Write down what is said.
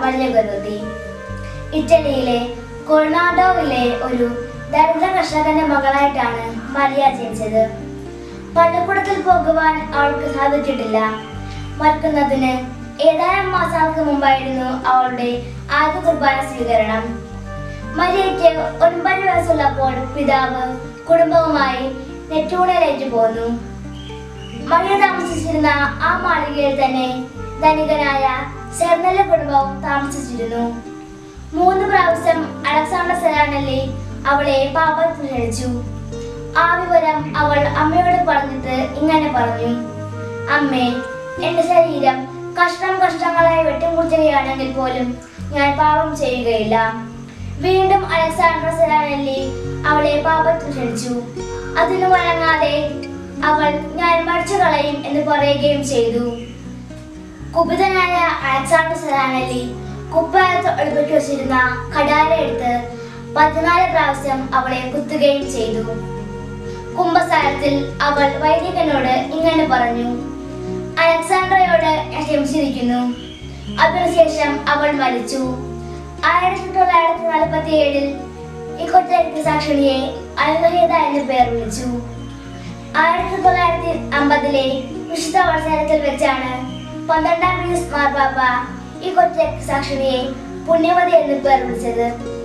Maria ഗർഭവതി ഇറ്റലിയിലെ കൊൾനാഡോവിലെ ഒരു ദരിദ്ര കർഷകന്റെ മകളായിട്ടാണ് മരിയ ജനിച്ചത് പള്ളിക്കൂടത്തിൽ പോകുവാൻ അവൾക്ക് സാധിച്ചിട്ടില്ല മരിക്കുന്നതിന് ഏതാനും മാസങ്ങൾക്ക് മുമ്പായിരുന്നു അവളുടെ ആദ്യ കുർബാന സ്വീകരണം മരിയയ്ക്ക് ഒൻപത് വയസ്സുള്ളപ്പോൾ പിതാവ് കുടുംബവുമായി നെറ്റൂണിലേക്ക് പോന്നു മരിയ താമസിച്ചിരുന്ന ആ മാളികയിൽ തന്നെ ധനികനായ സെർണല കുടുംബവും താമസിച്ചിരുന്നു മൂന്ന് പ്രാവശ്യം അലക്സാണ്ടർ സെറാനല്ലി അവളെ പാപത്തിൽ ക്ഷണിച്ചു ആ വിവരം അവൾ അമ്മയോട് പറഞ്ഞിട്ട് ഇങ്ങനെ പറഞ്ഞു അമ്മേ എന്റെ ശരീരം കഷ്ണം കഷ്ണങ്ങളായി വെട്ടിമുറിച്ചുകയാണെങ്കിൽ പോലും ഞാൻ പാപം ചെയ്യുകയില്ല വീണ്ടും അലക്സാണ്ടർ സെറാനല്ലി അവളെ പാപത്തിൽ ക്ഷണിച്ചു അതിനു വഴങ്ങാതെ അവൾ ഞാൻ മരിച്ചു കളയും എന്ന് പറയുകയും ചെയ്തു കുപിതനായ അലക്സാണ്ടർ സെറാനല്ലി കുപ്പായത്ത് ഒളിപ്പിച്ചു വച്ചിരുന്ന കടാര എടുത്ത് പതിനാല് പ്രാവശ്യം അവളെ കുത്തുകയും ചെയ്തു കുംഭസാരത്തിൽ അവൾ വൈദികനോട് ഇങ്ങനെ പറഞ്ഞു അലക്സാണ്ട്രയോട് ഞാൻ ക്ഷമിച്ചിരിക്കുന്നു അതിനുശേഷം അവൾ മരിച്ചു ആയിരത്തി തൊള്ളായിരത്തി നാൽപ്പത്തി ഏഴിൽ ഈ കൊച്ചു സാക്ഷിണിയെ അനുഗ്രഹീത എന്ന് പേർ വിളിച്ചു ആയിരത്തി തൊള്ളായിരത്തി അമ്പതിലെ വിശുദ്ധ അവസരത്തിൽ വെച്ചാണ് പന്ത്രണ്ടാം പീസ് മാർപ്പാപ്പ ഈ കൊച്ചു സാക്ഷിണിയെ പുണ്യവതി എന്ന് പേർ വിളിച്ചത്